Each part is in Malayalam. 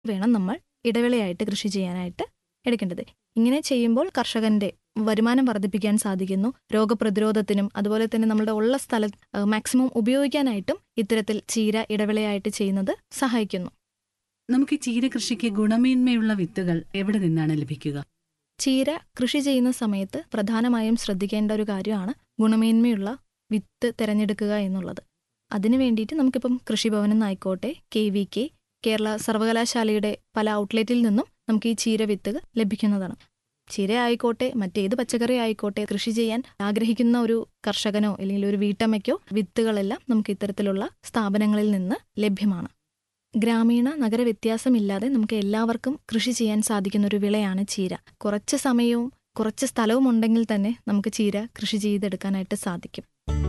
വേണം നമ്മൾ ഇടവേളയായിട്ട് കൃഷി ചെയ്യാനായിട്ട് എടുക്കേണ്ടത് ഇങ്ങനെ ചെയ്യുമ്പോൾ കർഷകന്റെ വരുമാനം വർദ്ധിപ്പിക്കാൻ സാധിക്കുന്നു രോഗപ്രതിരോധത്തിനും അതുപോലെ തന്നെ നമ്മുടെ ഉള്ള സ്ഥലം മാക്സിമം ഉപയോഗിക്കാനായിട്ടും ഇത്തരത്തിൽ ചീര ഇടവേളയായിട്ട് ചെയ്യുന്നത് സഹായിക്കുന്നു നമുക്ക് ഈ ചീര കൃഷിക്ക് ഗുണമേന്മയുള്ള വിത്തുകൾ എവിടെ നിന്നാണ് ലഭിക്കുക ചീര കൃഷി ചെയ്യുന്ന സമയത്ത് പ്രധാനമായും ശ്രദ്ധിക്കേണ്ട ഒരു കാര്യമാണ് ഗുണമേന്മയുള്ള വിത്ത് തിരഞ്ഞെടുക്കുക എന്നുള്ളത് അതിനു വേണ്ടിയിട്ട് നമുക്കിപ്പം കൃഷിഭവനിൽ നിന്നായിക്കോട്ടെ കെ വി കെ കേരള സർവകലാശാലയുടെ പല ഔട്ട്ലെറ്റിൽ നിന്നും നമുക്ക് ഈ ചീര വിത്തുകൾ ലഭിക്കുന്നതാണ് ചീര ആയിക്കോട്ടെ മറ്റേത് പച്ചക്കറി ആയിക്കോട്ടെ കൃഷി ചെയ്യാൻ ആഗ്രഹിക്കുന്ന ഒരു കർഷകനോ അല്ലെങ്കിൽ ഒരു വീട്ടമ്മയ്ക്കോ വിത്തുകളെല്ലാം നമുക്ക് ഇത്തരത്തിലുള്ള സ്ഥാപനങ്ങളിൽ നിന്ന് ലഭ്യമാണ് ഗ്രാമീണ നഗര വ്യത്യാസമില്ലാതെ നമുക്ക് എല്ലാവർക്കും കൃഷി ചെയ്യാൻ സാധിക്കുന്ന ഒരു വിളയാണ് ചീര കുറച്ച് സമയവും കുറച്ച് സ്ഥലവും ഉണ്ടെങ്കിൽ തന്നെ നമുക്ക് ചീര കൃഷി ചെയ്തെടുക്കാനായിട്ട് സാധിക്കും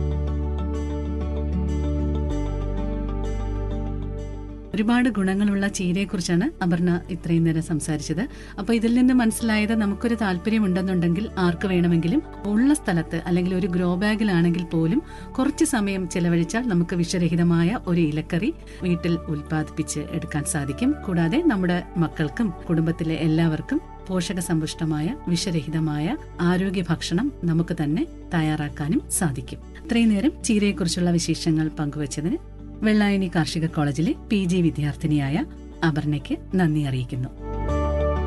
ഒരുപാട് ഗുണങ്ങളുള്ള ചീരയെക്കുറിച്ചാണ് അപർണ ഇത്രയും നേരം സംസാരിച്ചത് അപ്പൊ ഇതിൽ നിന്ന് മനസ്സിലായത് നമുക്കൊരു താല്പര്യമുണ്ടെന്നുണ്ടെങ്കിൽ ആർക്ക് വേണമെങ്കിലും ഉള്ള സ്ഥലത്ത് അല്ലെങ്കിൽ ഒരു ഗ്രോ ബാഗിലാണെങ്കിൽ പോലും കുറച്ച് സമയം ചെലവഴിച്ചാൽ നമുക്ക് വിഷരഹിതമായ ഒരു ഇലക്കറി വീട്ടിൽ ഉൽപ്പാദിപ്പിച്ച് എടുക്കാൻ സാധിക്കും കൂടാതെ നമ്മുടെ മക്കൾക്കും കുടുംബത്തിലെ എല്ലാവർക്കും പോഷകസമ്പുഷ്ടമായ വിഷരഹിതമായ ആരോഗ്യ ഭക്ഷണം നമുക്ക് തന്നെ തയ്യാറാക്കാനും സാധിക്കും ഇത്രയും നേരം ചീരയെക്കുറിച്ചുള്ള വിശേഷങ്ങൾ പങ്കുവച്ചതിന് വെള്ളായണി കാർഷിക കോളേജിലെ പി ജി വിദ്യാർത്ഥിനിയായ അപർണയ്ക്ക് നന്ദി അറിയിക്കുന്നു